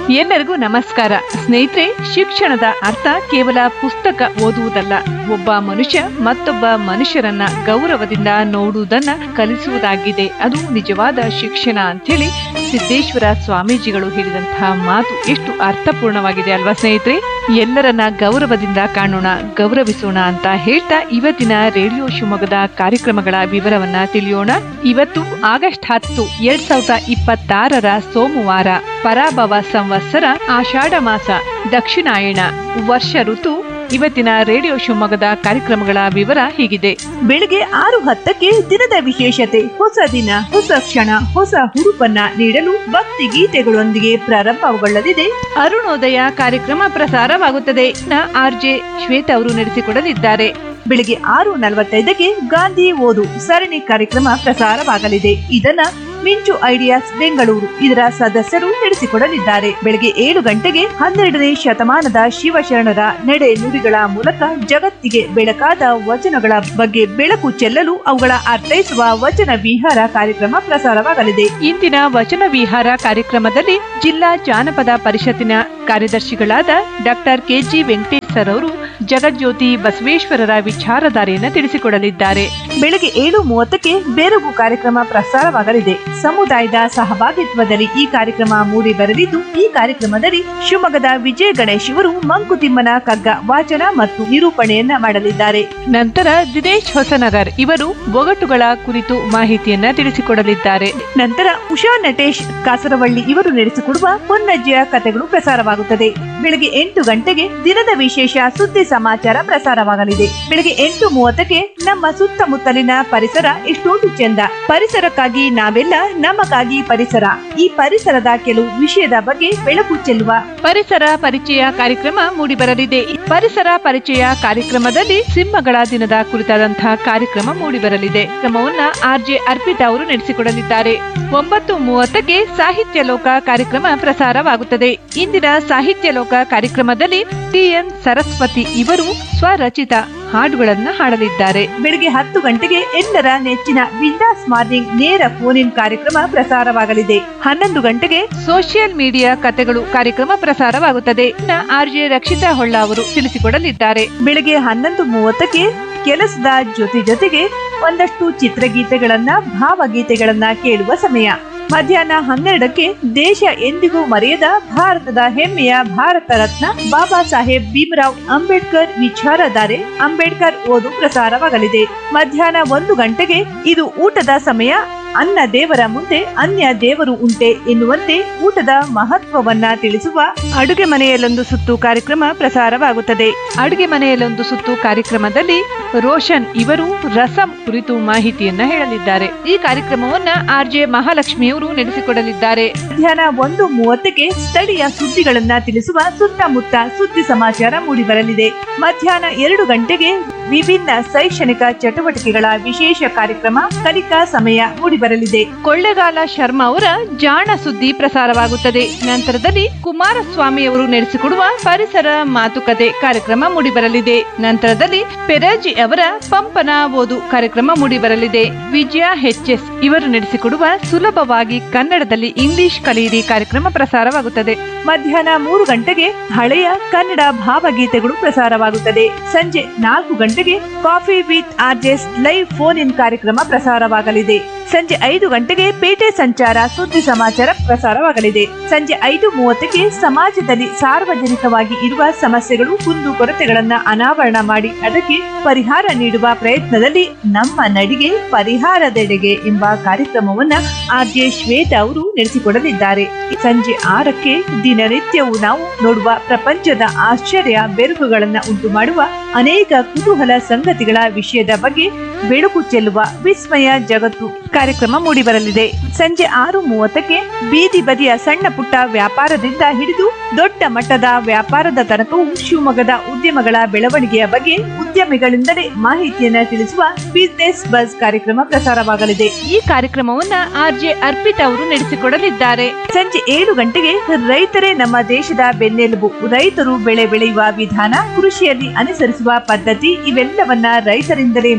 ಎಲ್ಲರಿಗೂ ನಮಸ್ಕಾರ ಸ್ನೇಹಿತರೆ ಶಿಕ್ಷಣದ ಅರ್ಥ ಕೇವಲ ಪುಸ್ತಕ ಓದುವುದಲ್ಲ ಒಬ್ಬ ಮನುಷ್ಯ ಮತ್ತೊಬ್ಬ ಮನುಷ್ಯರನ್ನ ಗೌರವದಿಂದ ನೋಡುವುದನ್ನ ಕಲಿಸುವುದಾಗಿದೆ ಅದು ನಿಜವಾದ ಶಿಕ್ಷಣ ಅಂತೇಳಿ ಸಿದ್ದೇಶ್ವರ ಸ್ವಾಮೀಜಿಗಳು ಹೇಳಿದಂತಹ ಮಾತು ಎಷ್ಟು ಅರ್ಥಪೂರ್ಣವಾಗಿದೆ ಅಲ್ವಾ ಸ್ನೇಹಿತರೆ ಎಲ್ಲರನ್ನ ಗೌರವದಿಂದ ಕಾಣೋಣ ಗೌರವಿಸೋಣ ಅಂತ ಹೇಳ್ತಾ ಇವತ್ತಿನ ರೇಡಿಯೋ ಶಿವಮೊಗ್ಗದ ಕಾರ್ಯಕ್ರಮಗಳ ವಿವರವನ್ನ ತಿಳಿಯೋಣ ಇವತ್ತು ಆಗಸ್ಟ್ ಹತ್ತು ಎರಡ್ ಸಾವಿರದ ಇಪ್ಪತ್ತಾರರ ಸೋಮವಾರ ಪರಾಭವ ಸಂವತ್ಸರ ಆಷಾಢ ಮಾಸ ದಕ್ಷಿಣಾಯಣ ವರ್ಷ ಋತು ಇವತ್ತಿನ ರೇಡಿಯೋ ಶಿವಮೊಗ್ಗದ ಕಾರ್ಯಕ್ರಮಗಳ ವಿವರ ಹೀಗಿದೆ ಬೆಳಿಗ್ಗೆ ಆರು ಹತ್ತಕ್ಕೆ ದಿನದ ವಿಶೇಷತೆ ಹೊಸ ದಿನ ಹೊಸ ಕ್ಷಣ ಹೊಸ ಹುರುಪನ್ನ ನೀಡಲು ಭಕ್ತಿ ಗೀತೆಗಳೊಂದಿಗೆ ಪ್ರಾರಂಭಗೊಳ್ಳಲಿದೆ ಅರುಣೋದಯ ಕಾರ್ಯಕ್ರಮ ಪ್ರಸಾರವಾಗುತ್ತದೆ ಆರ್ ಜೆ ಶ್ವೇತಾ ಅವರು ನಡೆಸಿಕೊಡಲಿದ್ದಾರೆ ಬೆಳಿಗ್ಗೆ ಆರು ನಲವತ್ತೈದಕ್ಕೆ ಗಾಂಧಿ ಓದು ಸರಣಿ ಕಾರ್ಯಕ್ರಮ ಪ್ರಸಾರವಾಗಲಿದೆ ಇದನ್ನ ಮಿಂಚು ಐಡಿಯಾಸ್ ಬೆಂಗಳೂರು ಇದರ ಸದಸ್ಯರು ನಡೆಸಿಕೊಡಲಿದ್ದಾರೆ ಬೆಳಗ್ಗೆ ಏಳು ಗಂಟೆಗೆ ಹನ್ನೆರಡನೇ ಶತಮಾನದ ಶಿವಶರಣರ ನಡೆ ನುಡಿಗಳ ಮೂಲಕ ಜಗತ್ತಿಗೆ ಬೆಳಕಾದ ವಚನಗಳ ಬಗ್ಗೆ ಬೆಳಕು ಚೆಲ್ಲಲು ಅವುಗಳ ಅರ್ಥೈಸುವ ವಚನ ವಿಹಾರ ಕಾರ್ಯಕ್ರಮ ಪ್ರಸಾರವಾಗಲಿದೆ ಇಂದಿನ ವಚನ ವಿಹಾರ ಕಾರ್ಯಕ್ರಮದಲ್ಲಿ ಜಿಲ್ಲಾ ಜಾನಪದ ಪರಿಷತ್ತಿನ ಕಾರ್ಯದರ್ಶಿಗಳಾದ ಡಾಕ್ಟರ್ ಕೆಜಿ ವೆಂಕಟೇಶ್ ಸರ್ ಅವರು ಜಗಜ್ಯೋತಿ ಬಸವೇಶ್ವರರ ವಿಚಾರಧಾರೆಯನ್ನ ತಿಳಿಸಿಕೊಡಲಿದ್ದಾರೆ ಬೆಳಗ್ಗೆ ಏಳು ಮೂವತ್ತಕ್ಕೆ ಬೆರಗು ಕಾರ್ಯಕ್ರಮ ಪ್ರಸಾರವಾಗಲಿದೆ ಸಮುದಾಯದ ಸಹಭಾಗಿತ್ವದಲ್ಲಿ ಈ ಕಾರ್ಯಕ್ರಮ ಮೂಡಿ ಬರಲಿದ್ದು ಈ ಕಾರ್ಯಕ್ರಮದಲ್ಲಿ ಶಿವಮೊಗ್ಗದ ವಿಜಯ ಗಣೇಶ್ ಇವರು ಮಂಕುತಿಮ್ಮನ ಕಗ್ಗ ವಾಚನ ಮತ್ತು ನಿರೂಪಣೆಯನ್ನ ಮಾಡಲಿದ್ದಾರೆ ನಂತರ ದಿನೇಶ್ ಹೊಸನಗರ್ ಇವರು ಒಗಟುಗಳ ಕುರಿತು ಮಾಹಿತಿಯನ್ನ ತಿಳಿಸಿಕೊಡಲಿದ್ದಾರೆ ನಂತರ ಉಷಾ ನಟೇಶ್ ಕಾಸರವಳ್ಳಿ ಇವರು ನಡೆಸಿಕೊಡುವ ಹೊನ್ನಜ್ಜಿಯ ಕಥೆಗಳು ಪ್ರಸಾರವಾಗುತ್ತದೆ ಬೆಳಗ್ಗೆ ಎಂಟು ಗಂಟೆಗೆ ದಿನದ ವಿಶೇಷ ಸುದ್ದಿ ಸಮಾಚಾರ ಪ್ರಸಾರವಾಗಲಿದೆ ಬೆಳಗ್ಗೆ ಎಂಟು ಮೂವತ್ತಕ್ಕೆ ನಮ್ಮ ಸುತ್ತಮುತ್ತಲಿನ ಪರಿಸರ ಎಷ್ಟೊಂದು ಚೆಂದ ಪರಿಸರಕ್ಕಾಗಿ ನಾವೆಲ್ಲ ನಮಗಾಗಿ ಪರಿಸರ ಈ ಪರಿಸರದ ಕೆಲವು ವಿಷಯದ ಬಗ್ಗೆ ಬೆಳಕು ಚೆಲ್ಲುವ ಪರಿಸರ ಪರಿಚಯ ಕಾರ್ಯಕ್ರಮ ಮೂಡಿಬರಲಿದೆ ಪರಿಸರ ಪರಿಚಯ ಕಾರ್ಯಕ್ರಮದಲ್ಲಿ ಸಿಂಹಗಳ ದಿನದ ಕುರಿತಾದಂತಹ ಕಾರ್ಯಕ್ರಮ ಮೂಡಿಬರಲಿದೆ ಕ್ರಮವನ್ನ ಆರ್ ಜೆ ಅರ್ಪಿತಾ ಅವರು ನಡೆಸಿಕೊಡಲಿದ್ದಾರೆ ಒಂಬತ್ತು ಮೂವತ್ತಕ್ಕೆ ಸಾಹಿತ್ಯ ಲೋಕ ಕಾರ್ಯಕ್ರಮ ಪ್ರಸಾರವಾಗುತ್ತದೆ ಇಂದಿನ ಸಾಹಿತ್ಯ ಲೋಕ ಕಾರ್ಯಕ್ರಮದಲ್ಲಿ ಟಿಎನ್ ಸರಸ್ವತಿ ಇವರು ಸ್ವರಚಿತ ಹಾಡುಗಳನ್ನ ಹಾಡಲಿದ್ದಾರೆ ಬೆಳಿಗ್ಗೆ ಹತ್ತು ಗಂಟೆಗೆ ಎಲ್ಲರ ನೆಚ್ಚಿನ ಬಿಂದಾಸ್ ಮಾರ್ನಿಂಗ್ ನೇರ ಫೋನ್ ಇನ್ ಕಾರ್ಯಕ್ರಮ ಪ್ರಸಾರವಾಗಲಿದೆ ಹನ್ನೊಂದು ಗಂಟೆಗೆ ಸೋಷಿಯಲ್ ಮೀಡಿಯಾ ಕಥೆಗಳು ಕಾರ್ಯಕ್ರಮ ಪ್ರಸಾರವಾಗುತ್ತದೆ ಆರ್ ಜೆ ರಕ್ಷಿತಾ ಹೊಳ್ಳ ಅವರು ತಿಳಿಸಿಕೊಡಲಿದ್ದಾರೆ ಬೆಳಗ್ಗೆ ಹನ್ನೊಂದು ಮೂವತ್ತಕ್ಕೆ ಕೆಲಸದ ಜೊತೆ ಜೊತೆಗೆ ಒಂದಷ್ಟು ಚಿತ್ರಗೀತೆಗಳನ್ನ ಭಾವಗೀತೆಗಳನ್ನ ಕೇಳುವ ಸಮಯ ಮಧ್ಯಾಹ್ನ ಹನ್ನೆರಡಕ್ಕೆ ದೇಶ ಎಂದಿಗೂ ಮರೆಯದ ಭಾರತದ ಹೆಮ್ಮೆಯ ಭಾರತ ರತ್ನ ಬಾಬಾ ಸಾಹೇಬ್ ಭೀಮರಾವ್ ಅಂಬೇಡ್ಕರ್ ವಿಚಾರಧಾರೆ ಅಂಬೇಡ್ಕರ್ ಓದು ಪ್ರಸಾರವಾಗಲಿದೆ ಮಧ್ಯಾಹ್ನ ಒಂದು ಗಂಟೆಗೆ ಇದು ಊಟದ ಸಮಯ ಅನ್ನ ದೇವರ ಮುಂದೆ ಅನ್ಯ ದೇವರು ಉಂಟೆ ಎನ್ನುವಂತೆ ಊಟದ ಮಹತ್ವವನ್ನ ತಿಳಿಸುವ ಅಡುಗೆ ಮನೆಯಲ್ಲೊಂದು ಸುತ್ತು ಕಾರ್ಯಕ್ರಮ ಪ್ರಸಾರವಾಗುತ್ತದೆ ಅಡುಗೆ ಮನೆಯಲ್ಲೊಂದು ಸುತ್ತು ಕಾರ್ಯಕ್ರಮದಲ್ಲಿ ರೋಷನ್ ಇವರು ರಸಂ ಕುರಿತು ಮಾಹಿತಿಯನ್ನ ಹೇಳಲಿದ್ದಾರೆ ಈ ಕಾರ್ಯಕ್ರಮವನ್ನ ಆರ್ ಜೆ ಮಹಾಲಕ್ಷ್ಮಿಯವರು ನಡೆಸಿಕೊಡಲಿದ್ದಾರೆ ಮಧ್ಯಾಹ್ನ ಒಂದು ಮೂವತ್ತಕ್ಕೆ ಸ್ಥಳೀಯ ಸುದ್ದಿಗಳನ್ನ ತಿಳಿಸುವ ಸುತ್ತಮುತ್ತ ಸುದ್ದಿ ಸಮಾಚಾರ ಮೂಡಿಬರಲಿದೆ ಮಧ್ಯಾಹ್ನ ಎರಡು ಗಂಟೆಗೆ ವಿಭಿನ್ನ ಶೈಕ್ಷಣಿಕ ಚಟುವಟಿಕೆಗಳ ವಿಶೇಷ ಕಾರ್ಯಕ್ರಮ ಕಲಿಕಾ ಸಮಯ ಮೂಡಿಬರಲಿದೆ ಕೊಳ್ಳೆಗಾಲ ಶರ್ಮಾ ಅವರ ಜಾಣ ಸುದ್ದಿ ಪ್ರಸಾರವಾಗುತ್ತದೆ ನಂತರದಲ್ಲಿ ಕುಮಾರಸ್ವಾಮಿ ಅವರು ನಡೆಸಿಕೊಡುವ ಪರಿಸರ ಮಾತುಕತೆ ಕಾರ್ಯಕ್ರಮ ಮೂಡಿಬರಲಿದೆ ನಂತರದಲ್ಲಿ ಪೆರಾಜಿ ಅವರ ಪಂಪನ ಓದು ಕಾರ್ಯಕ್ರಮ ಮೂಡಿಬರಲಿದೆ ವಿಜಯ ಎಸ್ ಇವರು ನಡೆಸಿಕೊಡುವ ಸುಲಭವಾಗಿ ಕನ್ನಡದಲ್ಲಿ ಇಂಗ್ಲಿಷ್ ಕಲಿಯಿರಿ ಕಾರ್ಯಕ್ರಮ ಪ್ರಸಾರವಾಗುತ್ತದೆ ಮಧ್ಯಾಹ್ನ ಮೂರು ಗಂಟೆಗೆ ಹಳೆಯ ಕನ್ನಡ ಭಾವಗೀತೆಗಳು ಪ್ರಸಾರವಾಗುತ್ತದೆ ಸಂಜೆ ನಾಲ್ಕು ಗಂಟೆಗೆ coffee with RJs live phone in ಕಾರ್ಯಕ್ರಮ ಪ್ರಸಾರವಾಗಲಿದೆ ಸಂಜೆ ಐದು ಗಂಟೆಗೆ ಪೇಟೆ ಸಂಚಾರ ಸುದ್ದಿ ಸಮಾಚಾರ ಪ್ರಸಾರವಾಗಲಿದೆ ಸಂಜೆ ಐದು ಮೂವತ್ತಕ್ಕೆ ಸಮಾಜದಲ್ಲಿ ಸಾರ್ವಜನಿಕವಾಗಿ ಇರುವ ಸಮಸ್ಯೆಗಳು ಕುಂದು ಕೊರತೆಗಳನ್ನ ಅನಾವರಣ ಮಾಡಿ ಅದಕ್ಕೆ ಪರಿಹಾರ ನೀಡುವ ಪ್ರಯತ್ನದಲ್ಲಿ ನಮ್ಮ ನಡಿಗೆ ಪರಿಹಾರದೆಡೆಗೆ ಎಂಬ ಕಾರ್ಯಕ್ರಮವನ್ನ ಆರ್ ಜೆ ಶ್ವೇತಾ ಅವರು ನಡೆಸಿಕೊಡಲಿದ್ದಾರೆ ಸಂಜೆ ಆರಕ್ಕೆ ದಿನನಿತ್ಯವೂ ನಾವು ನೋಡುವ ಪ್ರಪಂಚದ ಆಶ್ಚರ್ಯ ಬೆರುಕುಗಳನ್ನ ಉಂಟು ಮಾಡುವ ಅನೇಕ ಕುತೂಹಲ ಸಂಗತಿಗಳ ವಿಷಯದ ಬಗ್ಗೆ ಬೆಳಕು ಚೆಲ್ಲುವ ವಿಸ್ಮಯ ಜಗತ್ತು ಕಾರ್ಯಕ್ರಮ ಮೂಡಿಬರಲಿದೆ ಸಂಜೆ ಆರು ಮೂವತ್ತಕ್ಕೆ ಬೀದಿ ಬದಿಯ ಸಣ್ಣ ಪುಟ್ಟ ವ್ಯಾಪಾರದಿಂದ ಹಿಡಿದು ದೊಡ್ಡ ಮಟ್ಟದ ವ್ಯಾಪಾರದ ತನಕವೂ ಶಿವಮೊಗ್ಗದ ಉದ್ಯಮಗಳ ಬೆಳವಣಿಗೆಯ ಬಗ್ಗೆ ಉದ್ಯಮಿಗಳಿಂದಲೇ ಮಾಹಿತಿಯನ್ನ ತಿಳಿಸುವ ಬಿಸ್ನೆಸ್ ಬಸ್ ಕಾರ್ಯಕ್ರಮ ಪ್ರಸಾರವಾಗಲಿದೆ ಈ ಕಾರ್ಯಕ್ರಮವನ್ನ ಆರ್ ಜೆ ಅರ್ಪಿತಾ ಅವರು ನಡೆಸಿಕೊಡಲಿದ್ದಾರೆ ಸಂಜೆ ಏಳು ಗಂಟೆಗೆ ರೈತರೇ ನಮ್ಮ ದೇಶದ ಬೆನ್ನೆಲುಬು ರೈತರು ಬೆಳೆ ಬೆಳೆಯುವ ವಿಧಾನ ಕೃಷಿಯಲ್ಲಿ ಅನುಸರಿಸುವ ಪದ್ಧತಿ ಇವೆಲ್ಲವನ್ನ ರೈತರಿಂದಲೇ ಮಾಹಿತಿಯನ್ನು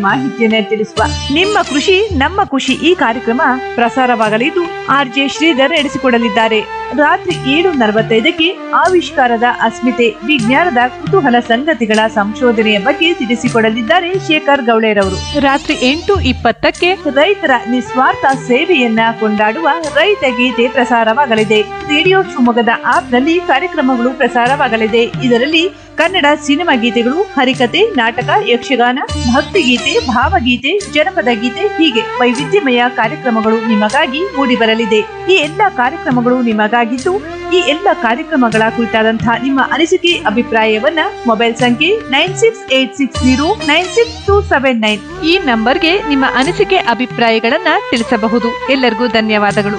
ಸೂಚನೆ ತಿಳಿಸುವ ನಿಮ್ಮ ಕೃಷಿ ನಮ್ಮ ಖುಷಿ ಈ ಕಾರ್ಯಕ್ರಮ ಪ್ರಸಾರವಾಗಲಿದ್ದು ಆರ್ ಜೆ ಶ್ರೀಧರ್ ನಡೆಸಿಕೊಡಲಿದ್ದಾರೆ ರಾತ್ರಿ ಏಳು ನಲವತ್ತೈದಕ್ಕೆ ಆವಿಷ್ಕಾರದ ಅಸ್ಮಿತೆ ವಿಜ್ಞಾನದ ಕುತೂಹಲ ಸಂಗತಿಗಳ ಸಂಶೋಧನೆಯ ಬಗ್ಗೆ ತಿಳಿಸಿಕೊಡಲಿದ್ದಾರೆ ಶೇಖರ್ ಗೌಳೆರವರು ರಾತ್ರಿ ಎಂಟು ಇಪ್ಪತ್ತಕ್ಕೆ ರೈತರ ನಿಸ್ವಾರ್ಥ ಸೇವೆಯನ್ನ ಕೊಂಡಾಡುವ ರೈತ ಗೀತೆ ಪ್ರಸಾರವಾಗಲಿದೆ ರೇಡಿಯೋ ಶಿವಮೊಗ್ಗದ ಆಪ್ನಲ್ಲಿ ಕಾರ್ಯಕ್ರಮಗಳು ಪ್ರಸಾರವಾಗಲಿದೆ ಇದರಲ್ಲಿ ಕನ್ನಡ ಸಿನಿಮಾ ಗೀತೆಗಳು ಹರಿಕತೆ ನಾಟಕ ಯಕ್ಷಗಾನ ಭಕ್ತಿಗೀತೆ ಭಾವಗೀತೆ ಜನಪದ ಗೀತೆ ಹೀಗೆ ವೈವಿಧ್ಯಮಯ ಕಾರ್ಯಕ್ರಮಗಳು ನಿಮಗಾಗಿ ಮೂಡಿಬರಲಿದೆ ಈ ಎಲ್ಲ ಕಾರ್ಯಕ್ರಮಗಳು ನಿಮಗಾಗಿದ್ದು ಈ ಎಲ್ಲ ಕಾರ್ಯಕ್ರಮಗಳ ಕುರಿತಾದಂತಹ ನಿಮ್ಮ ಅನಿಸಿಕೆ ಅಭಿಪ್ರಾಯವನ್ನ ಮೊಬೈಲ್ ಸಂಖ್ಯೆ nine six eight six zero nine six two seven nine ಈ ನಂಬರ್ಗೆ ನಿಮ್ಮ ಅನಿಸಿಕೆ ಅಭಿಪ್ರಾಯಗಳನ್ನ ತಿಳಿಸಬಹುದು ಎಲ್ಲರಿಗೂ ಧನ್ಯವಾದಗಳು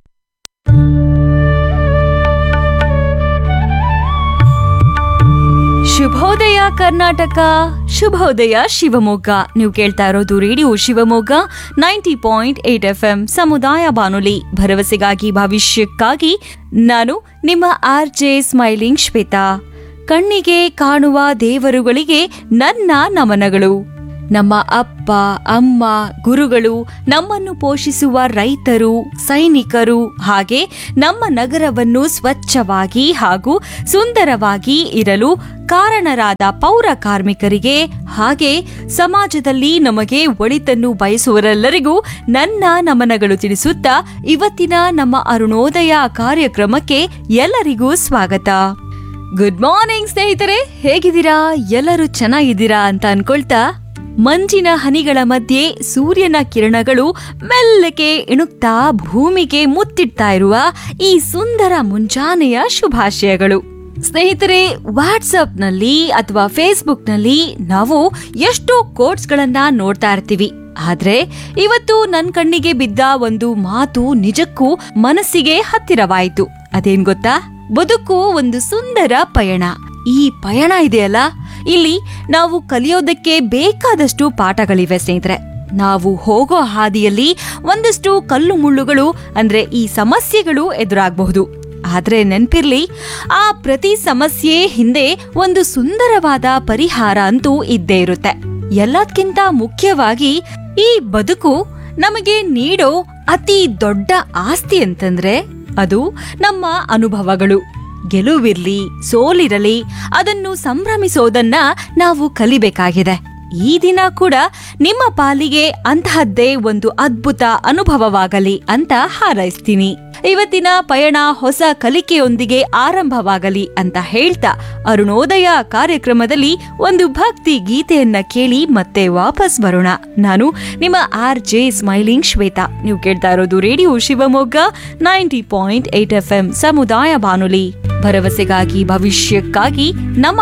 ಶುಭೋದಯ ಕರ್ನಾಟಕ ಶುಭೋದಯ ಶಿವಮೊಗ್ಗ ನೀವು ಕೇಳ್ತಾ ಇರೋದು radio Shivamogga ninety point eight F M ಸಮುದಾಯ ಬಾನುಲಿ ಭರವಸೆಗಾಗಿ ಭವಿಷ್ಯಕ್ಕಾಗಿ ನಾನು ನಿಮ್ಮ ಆರ್ ಜೆ ಸ್ಮೈಲಿಂಗ್ ಶ್ವೇತಾ ಕಣ್ಣಿಗೆ ಕಾಣುವ ದೇವರುಗಳಿಗೆ ನನ್ನ ನಮನಗಳು ನಮ್ಮ ಅಪ್ಪ ಅಮ್ಮ ಗುರುಗಳು ನಮ್ಮನ್ನು ಪೋಷಿಸುವ ರೈತರು ಸೈನಿಕರು ಹಾಗೆ ನಮ್ಮ ನಗರವನ್ನು ಸ್ವಚ್ಛವಾಗಿ ಹಾಗೂ ಸುಂದರವಾಗಿ ಇರಲು ಕಾರಣರಾದ ಪೌರ ಕಾರ್ಮಿಕರಿಗೆ ಹಾಗೆ ಸಮಾಜದಲ್ಲಿ ನಮಗೆ ಒಳಿತನ್ನು ಬಯಸುವರೆಲ್ಲರಿಗೂ ನನ್ನ ನಮನಗಳು ತಿಳಿಸುತ್ತಾ ಇವತ್ತಿನ ನಮ್ಮ ಅರುಣೋದಯ ಕಾರ್ಯಕ್ರಮಕ್ಕೆ ಎಲ್ಲರಿಗೂ ಸ್ವಾಗತ ಗುಡ್ ಮಾರ್ನಿಂಗ್ ಸ್ನೇಹಿತರೆ ಹೇಗಿದ್ದೀರಾ ಎಲ್ಲರೂ ಚೆನ್ನಾಗಿದ್ದೀರಾ ಅಂತ ಅನ್ಕೊಳ್ತಾ ಮಂಜಿನ ಹನಿಗಳ ಮಧ್ಯೆ ಸೂರ್ಯನ ಕಿರಣಗಳು ಮೆಲ್ಲಗೆ ಇಣುಕ್ತಾ ಭೂಮಿಗೆ ಮುತ್ತಿಡ್ತಾ ಇರುವ ಈ ಸುಂದರ ಮುಂಜಾನೆಯ ಶುಭಾಶಯಗಳು ಸ್ನೇಹಿತರೆ ವಾಟ್ಸಪ್ನಲ್ಲಿ ಅಥವಾ ಫೇಸ್ಬುಕ್ನಲ್ಲಿ ನಾವು ಎಷ್ಟೋ ಕೋಟ್ಸ್ಗಳನ್ನ ನೋಡ್ತಾ ಇರ್ತೀವಿ ಆದ್ರೆ ಇವತ್ತು ನನ್ ಕಣ್ಣಿಗೆ ಬಿದ್ದ ಒಂದು ಮಾತು ನಿಜಕ್ಕೂ ಮನಸ್ಸಿಗೆ ಹತ್ತಿರವಾಯಿತು ಅದೇನ್ ಗೊತ್ತಾ ಬದುಕು ಒಂದು ಸುಂದರ ಪಯಣ ಈ ಪಯಣ ಇದೆಯಲ್ಲ ಇಲ್ಲಿ ನಾವು ಕಲಿಯೋದಕ್ಕೆ ಬೇಕಾದಷ್ಟು ಪಾಠಗಳಿವೆ ಸ್ನೇಹಿತರೆ ನಾವು ಹೋಗೋ ಹಾದಿಯಲ್ಲಿ ಒಂದಷ್ಟು ಕಲ್ಲು ಮುಳ್ಳುಗಳು ಅಂದ್ರೆ ಈ ಸಮಸ್ಯೆಗಳು ಎದುರಾಗಬಹುದು ಆದ್ರೆ ನೆನ್ಪಿರ್ಲಿ ಆ ಪ್ರತಿ ಸಮಸ್ಯೆ ಹಿಂದೆ ಒಂದು ಸುಂದರವಾದ ಪರಿಹಾರ ಅಂತೂ ಇದ್ದೇ ಇರುತ್ತೆ ಎಲ್ಲದಕ್ಕಿಂತ ಮುಖ್ಯವಾಗಿ ಈ ಬದುಕು ನಮಗೆ ನೀಡೋ ಅತಿ ದೊಡ್ಡ ಆಸ್ತಿ ಅಂತಂದ್ರೆ ಅದು ನಮ್ಮ ಅನುಭವಗಳು ಗೆಲುವಿರ್ಲಿ ಸೋಲಿರಲಿ ಅದನ್ನು ಸಂಭ್ರಮಿಸೋದನ್ನ ನಾವು ಕಲಿಬೇಕಾಗಿದೆ ಈ ದಿನ ಕೂಡ ನಿಮ್ಮ ಪಾಲಿಗೆ ಅಂತಹದ್ದೇ ಒಂದು ಅದ್ಭುತ ಅನುಭವವಾಗಲಿ ಅಂತ ಹಾರೈಸ್ತೀನಿ ಇವತ್ತಿನ ಪಯಣ ಹೊಸ ಕಲಿಕೆಯೊಂದಿಗೆ ಆರಂಭವಾಗಲಿ ಅಂತ ಹೇಳ್ತಾ ಅರುಣೋದಯ ಕಾರ್ಯಕ್ರಮದಲ್ಲಿ ಒಂದು ಭಕ್ತಿ ಗೀತೆಯನ್ನ ಕೇಳಿ ಮತ್ತೆ ವಾಪಸ್ ಬರೋಣ ನಾನು ನಿಮ್ಮ ಆರ್ ಜೆ ಸ್ಮೈಲಿಂಗ್ ಶ್ವೇತಾ ನೀವು ಕೇಳ್ತಾ ಇರೋದು radio Shivamogga ninety point eight F M ಸಮುದಾಯ ಬಾನುಲಿ ಭರವಸೆಗಾಗಿ ಭವಿಷ್ಯಕ್ಕಾಗಿ ನಮ್ಮ